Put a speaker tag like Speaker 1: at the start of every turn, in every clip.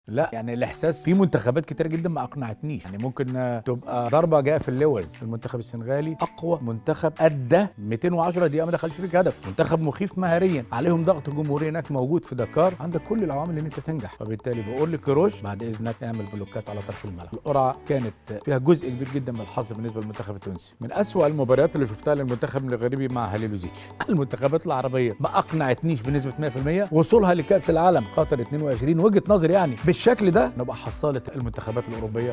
Speaker 1: لا يعني الاحساس في منتخبات كتير جدا ما اقنعتنيش يعني ممكن آه، تبقى ضربه جايه في اللوز المنتخب السنغالي اقوى منتخب ادى 210 دقيقه ما دخلش فيك هدف منتخب مخيف مهاريا عليهم ضغط جمهوري هناك موجود في دكار عندك كل العوامل ان انت تنجح وبالتالي بقول لكروش بعد اذنك اعمل بلوكات على طرف الملعب القرعه كانت فيها جزء كبير جدا من الحظ بالنسبه للمنتخب التونسي من أسوأ المباريات اللي شفتها للمنتخب المغربي مع هاليلوزيتش المنتخبات العربيه ما اقنعتنيش بنسبه 100% وصولها لكاس العالم قطر 22 وجهه نظري يعني بالشكل ده نبقى حصاله المنتخبات الاوروبيه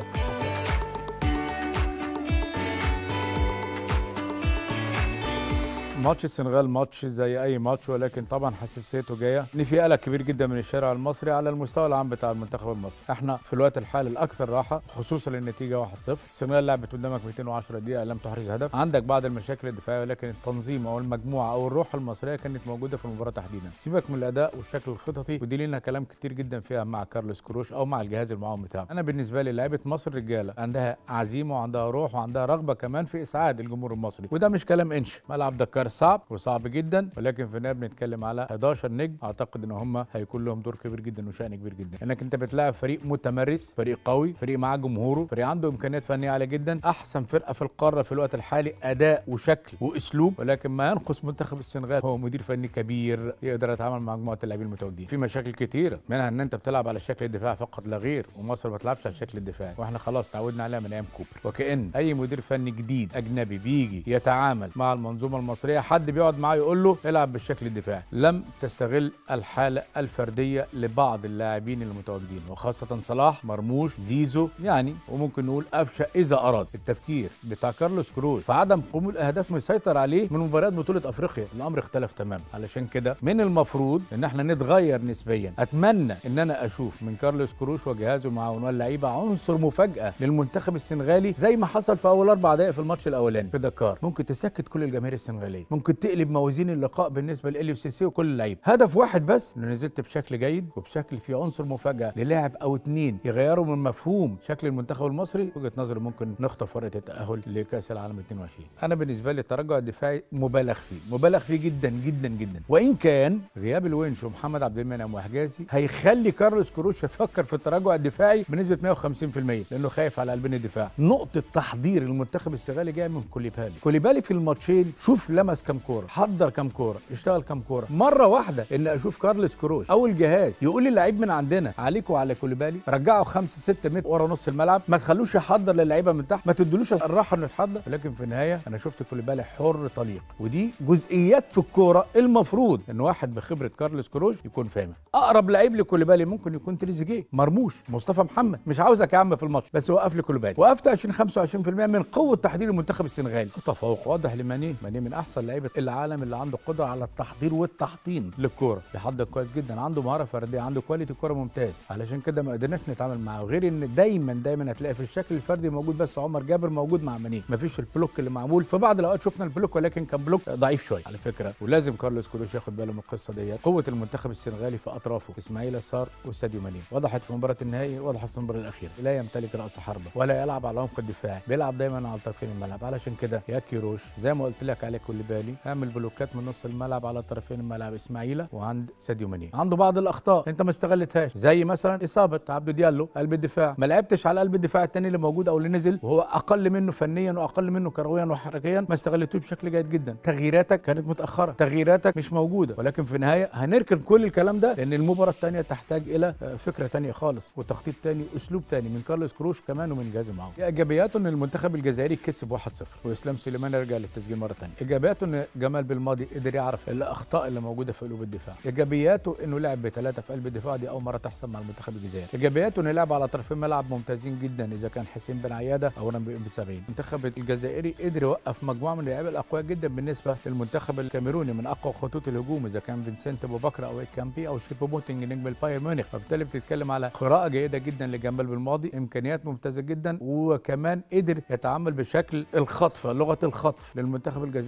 Speaker 1: ماتش السنغال ماتش زي اي ماتش ولكن طبعا حساسيته جايه ان في قلق كبير جدا من الشارع المصري على المستوى العام بتاع المنتخب المصري احنا في الوقت الحالي الاكثر راحه خصوصا النتيجه 1-0 السنغال لعبت قدامك 210 دقيقه لم تحرز هدف عندك بعض المشاكل الدفاعيه ولكن التنظيم او المجموعه او الروح المصريه كانت موجوده في المباراه تحديدا سيبك من الاداء والشكل الخططي ودي لنا كلام كتير جدا فيها مع كارلوس كروش او مع الجهاز المعاون بتاعه انا بالنسبه لي لعيبه مصر رجاله عندها عزيمه وعندها روح وعندها رغبه كمان في اسعاد الجمهور المصري وده مش كلام انش ملعب دكار صعب وصعب جدا ولكن في النهايه بنتكلم على 11 نجم اعتقد ان هم هيكون لهم دور كبير جدا وشان كبير جدا انك انت بتلاعب فريق متمرس فريق قوي فريق معاه جمهوره فريق عنده امكانيات فنيه عاليه جدا احسن فرقه في القاره في الوقت الحالي اداء وشكل واسلوب ولكن ما ينقص منتخب السنغال هو مدير فني كبير يقدر يتعامل مع مجموعه اللاعبين المتواجدين في مشاكل كتيره منها ان انت بتلعب على شكل الدفاع فقط لا غير ومصر ما بتلعبش على الشكل الدفاعي واحنا خلاص تعودنا عليها من ايام كوبر وكان اي مدير فني جديد اجنبي بيجي يتعامل مع المنظومه المصريه حد بيقعد معاه يقول له العب بالشكل الدفاعي لم تستغل الحاله الفرديه لبعض اللاعبين المتواجدين وخاصه صلاح مرموش زيزو يعني وممكن نقول قفشه اذا اراد التفكير بتاع كارلوس كروز في عدم قبول اهداف مسيطر عليه من مباريات بطوله افريقيا الامر اختلف تماما علشان كده من المفروض ان احنا نتغير نسبيا اتمنى ان انا اشوف من كارلوس كروش وجهازه معاون واللعيبه عنصر مفاجاه للمنتخب السنغالي زي ما حصل في اول اربع دقائق في الماتش الاولاني في دكار ممكن تسكت كل الجماهير السنغاليه ممكن تقلب موازين اللقاء بالنسبه لاليو سيسي وكل اللعيبه هدف واحد بس انه نزلت بشكل جيد وبشكل فيه عنصر مفاجاه للاعب او اتنين يغيروا من مفهوم شكل المنتخب المصري وجهه نظري ممكن نخطف ورقه التاهل لكاس العالم 22 انا بالنسبه لي التراجع الدفاعي مبالغ فيه مبالغ فيه جدا جدا جدا وان كان غياب الونش ومحمد عبد المنعم وحجازي هيخلي كارلوس كروش يفكر في التراجع الدفاعي بنسبه 150% لانه خايف على قلبين الدفاع نقطه تحضير المنتخب السنغالي جايه من كوليبالي كوليبالي في الماتشين شوف لمس كام كوره حضر كام كوره اشتغل كام كوره مره واحده ان اشوف كارلوس كروش او الجهاز يقول للعيب من عندنا عليك وعلى كوليبالي رجعوا 5 6 متر ورا نص الملعب ما تخلوش يحضر للعيبه من تحت ما تدلوش الراحه انه يتحضر ولكن في النهايه انا شفت كوليبالي حر طليق ودي جزئيات في الكوره المفروض ان واحد بخبره كارلوس كروش يكون فاهمها اقرب لعيب لكوليبالي ممكن يكون تريزيجيه مرموش مصطفى محمد مش عاوزك يا عم في الماتش بس وقف لي كوليبالي وقفت 20 25% من قوه تحضير المنتخب السنغالي تفوق واضح لماني ماني من احسن لعيبه العالم اللي عنده قدره على التحضير والتحطيم للكوره بيحضر كويس جدا عنده مهاره فرديه عنده كواليتي كوره ممتاز علشان كده ما قدرناش نتعامل معاه غير ان دايما دايما هتلاقي في الشكل الفردي موجود بس عمر جابر موجود مع ماني مفيش البلوك اللي معمول في بعض الاوقات شفنا البلوك ولكن كان بلوك ضعيف شويه على فكره ولازم كارلوس كروش ياخد باله من القصه ديت قوه المنتخب السنغالي في اطرافه اسماعيل صار وساديو ماني وضحت في مباراه النهائي وضحت في المباراه الاخيره لا يمتلك راس حربه ولا يلعب على العمق الدفاعي بيلعب دايما على طرفين الملعب علشان كده يا كيروش زي ما قلت لك عليه كوليبالي اعمل بلوكات من نص الملعب على طرفين الملعب اسماعيل وعند ساديو ماني عنده بعض الاخطاء انت ما استغلتهاش زي مثلا اصابه عبدو ديالو قلب الدفاع ما لعبتش على قلب الدفاع الثاني اللي موجود او اللي نزل وهو اقل منه فنيا واقل منه كرويا وحركيا ما استغلتوش بشكل جيد جدا تغييراتك كانت متاخره تغييراتك مش موجوده ولكن في النهايه هنركن كل الكلام ده لان المباراه الثانيه تحتاج الى فكره ثانيه خالص وتخطيط ثاني اسلوب ثاني من كارلوس كروش كمان ومن جهاز معاهم ايجابياته ان المنتخب الجزائري كسب 1-0 واسلام سليمان رجع للتسجيل مره ثانيه ايجابياته ان جمال بالماضي قدر يعرف الاخطاء اللي موجوده في قلوب الدفاع ايجابياته انه لعب بثلاثه في قلب الدفاع دي اول مره تحصل مع المنتخب الجزائري ايجابياته انه لعب على طرفين ملعب ممتازين جدا اذا كان حسين بن عياده او رامي بن سبعين المنتخب الجزائري قدر يوقف مجموعه من اللعيبه الاقوياء جدا بالنسبه للمنتخب الكاميروني من اقوى خطوط الهجوم اذا كان فينسنت ابو بكر او كامبي او شيبو بوتنج نجم البايرن ميونخ فبالتالي بتتكلم على قراءه جيده جدا لجمال بالماضي امكانيات ممتازه جدا وكمان قدر يتعامل بشكل الخطف لغه الخطف للمنتخب الجزائري على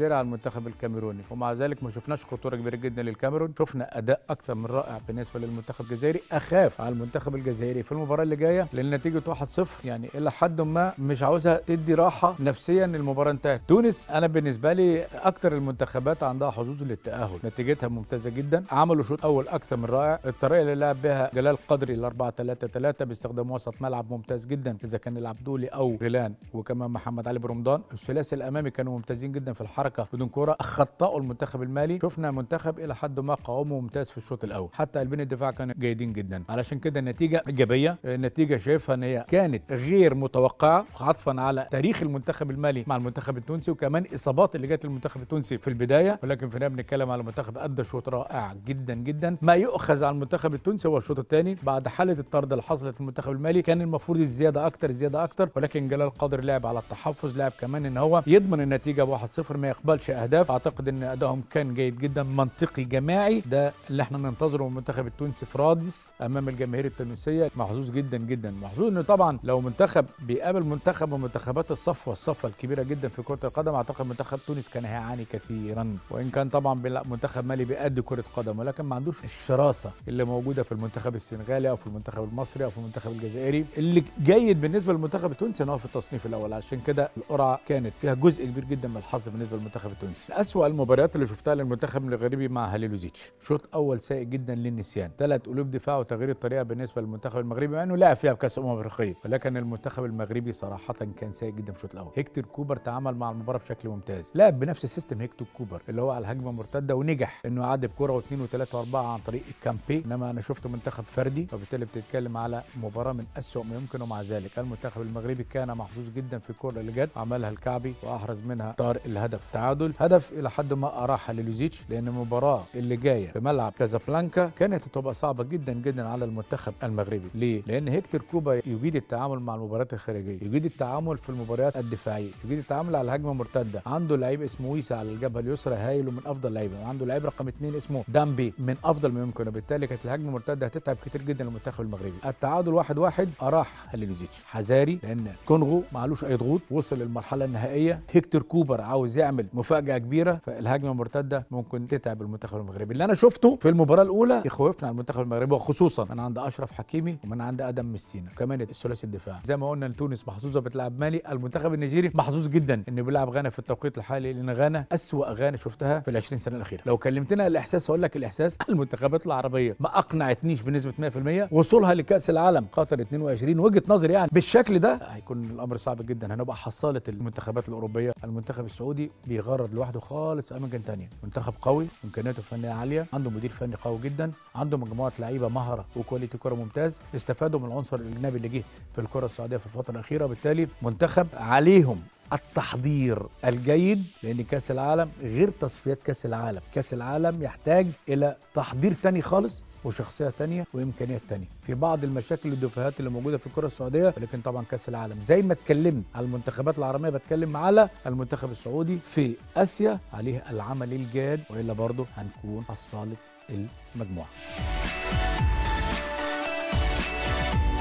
Speaker 1: المنتخب الكاميروني ومع ذلك ما شفناش خطوره كبيره جدا للكاميرون شفنا اداء اكثر من رائع بالنسبه للمنتخب الجزائري اخاف على المنتخب الجزائري في المباراه اللي جايه لان نتيجه 1-0 يعني الى حد ما مش عاوزها تدي راحه نفسيا ان المباراه انتهت تونس انا بالنسبه لي اكثر المنتخبات عندها حظوظ للتاهل نتيجتها ممتازه جدا عملوا شوط اول اكثر من رائع الطريقه اللي لعب بها جلال قدري ال 4 3 3 باستخدام وسط ملعب ممتاز جدا اذا كان العبدولي او غيلان وكمان محمد علي برمضان الثلاثي الامامي كانوا ممتازين جدا في الحركه بدون كوره خطأوا المنتخب المالي شفنا منتخب الى حد ما قوامه ممتاز في الشوط الاول حتى قلبين الدفاع كانوا جيدين جدا علشان كده النتيجه ايجابيه النتيجه شايفها ان هي كانت غير متوقعه عطفا على تاريخ المنتخب المالي مع المنتخب التونسي وكمان اصابات اللي جت المنتخب التونسي في البدايه ولكن في النهايه بنتكلم على منتخب ادى شوط رائع جدا جدا ما يؤخذ على المنتخب التونسي هو الشوط الثاني بعد حاله الطرد اللي حصلت في المنتخب المالي كان المفروض الزياده اكتر الزياده اكتر ولكن جلال قادر لعب على التحفظ لعب كمان ان هو يضمن النتيجه ب 1-0 ما يقبلش اهداف اعتقد ان ادائهم كان جيد جدا منطقي جماعي ده اللي احنا ننتظره من المنتخب التونسي في رادس امام الجماهير التونسيه محظوظ جدا جدا محظوظ انه طبعا لو منتخب بيقابل منتخب من منتخبات الصفوه الصفوه الكبيره جدا في كره القدم اعتقد منتخب تونس كان هيعاني كثيرا وان كان طبعا بيلعب منتخب مالي بيأدي كره قدم ولكن ما عندوش الشراسه اللي موجوده في المنتخب السنغالي او في المنتخب المصري او في المنتخب الجزائري اللي جيد بالنسبه للمنتخب التونسي ان هو في التصنيف الاول عشان كده القرعه كانت فيها جزء كبير جدا من الحظ بالنسبه للمنتخب التونسي اسوأ المباريات اللي شفتها للمنتخب المغربي مع هاليلوزيتش شوط اول سيء جدا للنسيان ثلاث قلوب دفاع وتغيير الطريقه بالنسبه للمنتخب المغربي مع انه لعب فيها بكاس امم افريقيه ولكن المنتخب المغربي صراحه كان سيء جدا في الشوط الاول هيكتور كوبر تعامل مع المباراه بشكل ممتاز لعب بنفس سيستم هيكتور كوبر اللي هو على الهجمه المرتده ونجح انه يعدي بكره واثنين وثلاثه واربعه عن طريق الكامبي انما انا شفت منتخب فردي وبالتالي بتتكلم على مباراه من اسوء ما يمكن ومع ذلك المنتخب المغربي كان محظوظ جدا في الكره اللي جت عملها الكعبي واحرز منها طارق الهدف تعادل هدف الى حد ما اراح للوزيتش لان المباراه اللي جايه في ملعب كازابلانكا كانت هتبقى صعبه جدا جدا على المنتخب المغربي ليه لان هيكتور كوبا يجيد التعامل مع المباريات الخارجيه يجيد التعامل في المباريات الدفاعيه يجيد التعامل على الهجمه المرتده عنده لعيب اسمه ويسا على الجبهه اليسرى هايل ومن افضل لعيبه عنده لعيب رقم اثنين اسمه دامبي من افضل ما يمكن وبالتالي كانت الهجمه المرتده هتتعب كتير جدا المنتخب المغربي التعادل واحد واحد اراح هاليلوزيتش حذاري لان كونغو معلوش اي ضغوط وصل للمرحله النهائيه هيكتور كوبر عاوز يعمل مفاجاه كبيره فالهجمه المرتده ممكن تتعب المنتخب المغربي اللي انا شفته في المباراه الاولى يخوفنا على المنتخب المغربي وخصوصا من عند اشرف حكيمي ومن عند ادم مسينا وكمان الثلاثي الدفاع زي ما قلنا تونس محظوظه بتلعب مالي المنتخب النيجيري محظوظ جدا انه بيلعب غانا في التوقيت الحالي لان غانا اسوا غانا شفتها في ال 20 سنه الاخيره لو كلمتنا الاحساس اقول لك الاحساس المنتخبات العربيه ما اقنعتنيش بنسبه 100% وصولها لكاس العالم قطر 22 وجهه نظري يعني بالشكل ده هيكون الامر صعب جدا هنبقى حصاله المنتخبات الاوروبيه المنتخب السعودي بيغرد لوحده خالص اماكن ثانيه منتخب قوي امكانياته الفنيه عاليه عنده مدير فني قوي جدا عنده مجموعه لعيبه مهره وكواليتي كره ممتاز استفادوا من العنصر الاجنبي اللي جه في الكره السعوديه في الفتره الاخيره وبالتالي منتخب عليهم التحضير الجيد لان كاس العالم غير تصفيات كاس العالم كاس العالم يحتاج الى تحضير تاني خالص وشخصيه تانية وامكانيات تانية في بعض المشاكل الدفاهات اللي موجوده في الكره السعوديه ولكن طبعا كاس العالم زي ما اتكلمت على المنتخبات العربيه بتكلم على المنتخب السعودي في اسيا عليه العمل الجاد والا برضه هنكون حصاله المجموعه